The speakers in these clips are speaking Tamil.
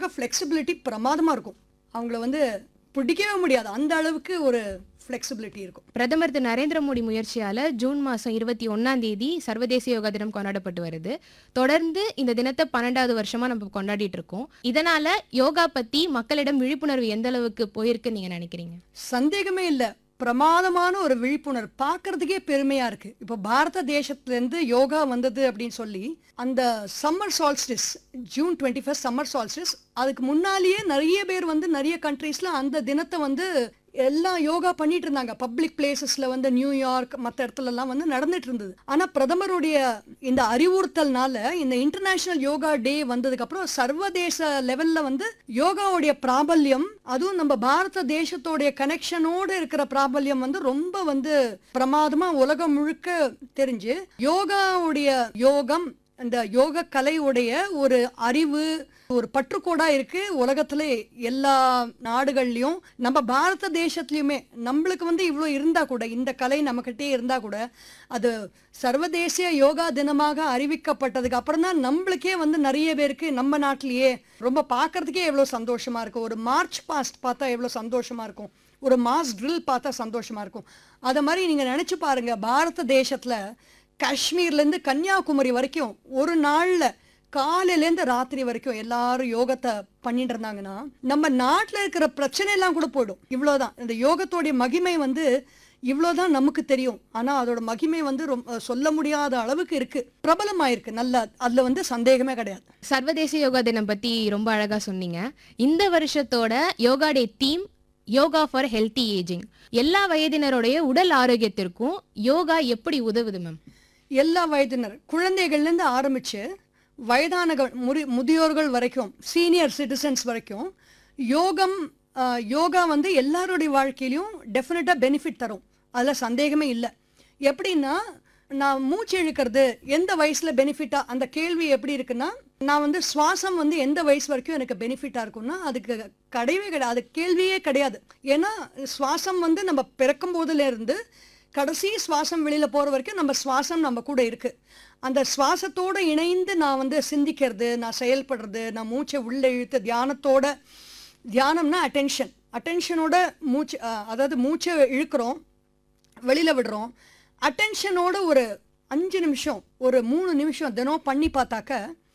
அவங்களுக்காக ஃப்ளெக்சிபிலிட்டி பிரமாதமாக இருக்கும் அவங்கள வந்து பிடிக்கவே முடியாது அந்த அளவுக்கு ஒரு ஃப்ளெக்சிபிலிட்டி இருக்கும் பிரதமர் திரு நரேந்திர மோடி முயற்சியால ஜூன் மாசம் இருபத்தி ஒன்னாம் தேதி சர்வதேச யோகா தினம் கொண்டாடப்பட்டு வருது தொடர்ந்து இந்த தினத்தை பன்னெண்டாவது வருஷமா நம்ம கொண்டாடிட்டு இருக்கோம் இதனால யோகா பத்தி மக்களிடம் விழிப்புணர்வு எந்த அளவுக்கு போயிருக்கு நீங்க நினைக்கிறீங்க சந்தேகமே இல்லை பிரமாதமான ஒரு விழிப்புணர்வு பார்க்கறதுக்கே பெருமையா இருக்கு இப்போ பாரத தேசத்துல இருந்து யோகா வந்தது அப்படின்னு சொல்லி அந்த summer solstice June twenty first summer solstice அதுக்கு முன்னாலேயே நிறைய பேர் வந்து நிறைய கண்ட்ரீஸ்ல அந்த தினத்தை வந்து எல்லாம் யோகா பண்ணிட்டு இருந்தாங்க பப்ளிக் பிளேசஸ்ல வந்து நியூயார்க் மற்ற இடத்துல எல்லாம் வந்து நடந்துட்டு இருந்தது ஆனா பிரதமருடைய இந்த அறிவுறுத்தல்னால இந்த இன்டர்நேஷனல் யோகா டே வந்ததுக்கு அப்புறம் சர்வதேச லெவல்ல வந்து யோகாவுடைய பிராபல்யம் அதுவும் நம்ம பாரத தேசத்தோடைய கனெக்ஷனோட இருக்கிற பிராபல்யம் வந்து ரொம்ப வந்து பிரமாதமா உலகம் முழுக்க தெரிஞ்சு யோகாவுடைய யோகம் இந்த யோக கலையுடைய ஒரு அறிவு ஒரு பற்றுக்கோடா இருக்கு உலகத்துல எல்லா நாடுகள்லயும் நம்ம பாரத தேசத்துலயுமே நம்மளுக்கு வந்து இவ்வளோ இருந்தா கூட இந்த கலை நம்மகிட்டே இருந்தா கூட அது சர்வதேச யோகா தினமாக அறிவிக்கப்பட்டதுக்கு அப்புறம் தான் நம்மளுக்கே வந்து நிறைய பேருக்கு நம்ம நாட்டிலேயே ரொம்ப பார்க்கறதுக்கே எவ்வளோ சந்தோஷமா இருக்கும் ஒரு மார்ச் பாஸ்ட் பார்த்தா எவ்வளோ சந்தோஷமா இருக்கும் ஒரு மாஸ் ட்ரில் பார்த்தா சந்தோஷமா இருக்கும் அதை மாதிரி நீங்க நினைச்சு பாருங்க பாரத தேசத்துல காஷ்மீர்லேருந்து கன்னியாகுமரி வரைக்கும் ஒரு நாளில் காலையிலேருந்து ராத்திரி வரைக்கும் எல்லாரும் யோகத்தை பண்ணிட்டு இருந்தாங்கன்னா நம்ம நாட்டில் இருக்கிற பிரச்சனை எல்லாம் கூட போயிடும் இவ்வளோதான் இந்த யோகத்தோடைய மகிமை வந்து இவ்வளோதான் நமக்கு தெரியும் ஆனால் அதோட மகிமை வந்து ரொம்ப சொல்ல முடியாத அளவுக்கு இருக்கு பிரபலமாயிருக்கு நல்லா அதில் வந்து சந்தேகமே கிடையாது சர்வதேச யோகா தினம் பத்தி ரொம்ப அழகா சொன்னீங்க இந்த வருஷத்தோட yoga day theme yoga for healthy ageing எல்லா வயதினருடைய உடல் ஆரோக்கியத்திற்கும் யோகா எப்படி உதவுது மேம் எல்லா வயதினர் குழந்தைகள்லேருந்து ஆரம்பித்து வயதானகள் முறி முதியோர்கள் வரைக்கும் சீனியர் சிட்டிசன்ஸ் வரைக்கும் யோகம் ஆஹ், யோகா வந்து எல்லாருடைய வாழ்க்கையிலையும் டெஃபினட்டாக பெனிஃபிட் தரும் அதில் சந்தேகமே இல்லை எப்படின்னா நான் மூச்சு இழுக்கிறது எந்த வயசில் பெனிஃபிட்டாக அந்த கேள்வி எப்படி இருக்குன்னா நான் வந்து சுவாசம் வந்து எந்த வயசு வரைக்கும் எனக்கு பெனிஃபிட்டாக இருக்கும்னா அதுக்கு கிடையவே கிடையாது அது கேள்வியே கிடையாது ஏன்னா சுவாசம் வந்து நம்ம பிறக்கும் போதுலேருந்து கடைசி சுவாசம் வெளியில போற வரைக்கும் நம்ம சுவாசம் நம்ம கூட இருக்கு அந்த சுவாசத்தோட இணைந்து நான் வந்து சிந்திக்கிறது நான் செயல்படுறது நான் மூச்சை உள்ள இழுத்து தியானத்தோட தியானம்னா அட்டென்ஷன் அட்டென்ஷனோட மூச்சு அஹ், அதாவது மூச்சை இழுக்கிறோம் வெளியில விடுறோம் அட்டென்ஷனோட ஒரு அஞ்சு நிமிஷம் ஒரு மூணு நிமிஷம் தினம் பண்ணி பார்த்தாக்க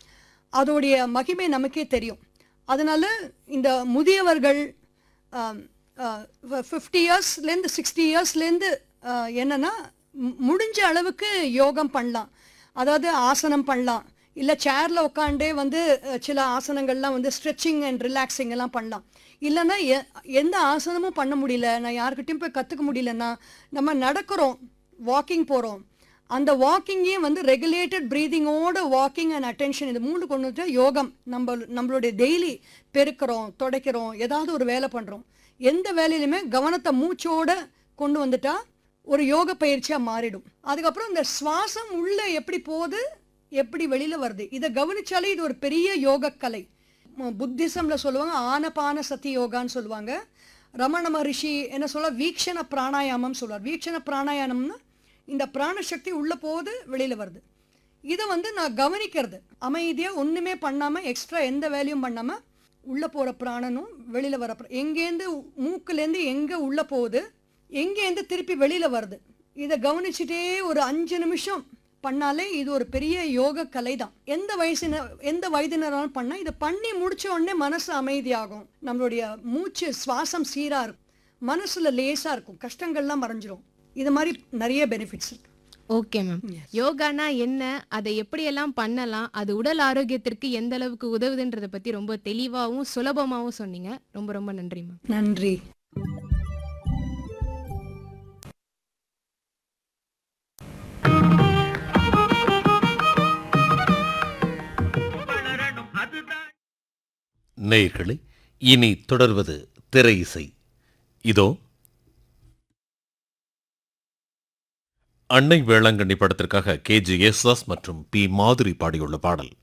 அதோடைய மகிமை நமக்கே தெரியும் அதனால இந்த முதியவர்கள் ஃபிஃப்டி இயர்ஸ்லேருந்து சிக்ஸ்டி இயர்ஸ்லேருந்து என்னன்னா மு- முடிஞ்ச அளவுக்கு யோகம் பண்ணலாம் அதாவது ஆசனம் பண்ணலாம் இல்லை சேரில் உட்காண்டே வந்து அஹ், சில ஆசனங்கள்லாம் வந்து ஸ்ட்ரெச்சிங் அண்ட் ரிலாக்ஸிங் எல்லாம் பண்ணலாம் இல்லைன்னா எ- எந்த ஆசனமும் பண்ண முடியல நான் யார்கிட்டயும் போய் கற்றுக்க முடியலன்னா நம்ம நடக்கிறோம் வாக்கிங் போகிறோம் அந்த வாக்கிங்கே வந்து ரெகுலேட்டட் ப்ரீதிங்கோட வாக்கிங் அண்ட் அட்டென்ஷன் இது மூணு கொண்டு வந்துட்டா யோகம் நம்ம நம்மளுடைய டெய்லி பெருக்கிறோம் துடைக்கிறோம் ஏதாவது ஒரு வேலை பண்ணுறோம் எந்த வேலையிலுமே கவனத்தை மூச்சோட கொண்டு வந்துட்டா ஒரு யோக பயிற்சியாக மாறிடும் அதுக்கப்புறம் இந்த சுவாசம் உள்ள எப்படி போகுது எப்படி வெளியில வருது இதை கவனிச்சாலே இது ஒரு பெரிய யோக கலை ம- புத்திசம்ல சொல்லுவாங்க ஆனபான சதி யோகான்னு சொல்லுவாங்க ரமண மகரிஷி என்ன சொல்ல வீக்ஷண பிராணாயாமம் சொல்லுவார் வீக்ஷண பிராணாயாமம்னா இந்த பிராணசக்தி உள்ள போகுது வெளியில வருது இதை வந்து நான் கவனிக்கிறது அமைதியா ஒண்ணுமே பண்ணாம எக்ஸ்ட்ரா எந்த வேலையும் பண்ணாம உள்ள போற பிராணனும் வெளியில வர பிர- எங்கேருந்து மூக்குலேருந்து எங்க உள்ள போகுது எங்கேருந்து திருப்பி வெளியில வருது இதை கவனிச்சுட்டே ஒரு அஞ்சு நிமிஷம் பண்ணாலே இது ஒரு பெரிய யோக கலை தான் எந்த வயசின எந்த வயதினராலும் பண்ணா இதை பண்ணி முடிச்ச உடனே மனசு அமைதியாகும் நம்மளுடைய மூச்சு சுவாசம் சீரா இருக்கும் மனசுல லேசா இருக்கும் கஷ்டங்கள்லாம் மறைஞ்சிரும் இது மாதிரி நிறைய பெனிஃபிட்ஸ் இருக்கு ஓகே மேம் யோகானா என்ன அதை எப்படியெல்லாம் பண்ணலாம் அது உடல் ஆரோக்கியத்திற்கு எந்த அளவுக்கு உதவுதுன்றத பத்தி ரொம்ப தெளிவாகவும் சுலபமாகவும் சொன்னீங்க ரொம்ப ரொம்ப நன்றி மேம் நன்றி நேயர்களே இனி தொடர்வது திரை இசை இதோ அன்னை வேளாங்கண்ணி படத்திற்காக கே ஜி யேசுதாஸ் மற்றும் பி மாதுரி பாடியுள்ள பாடல்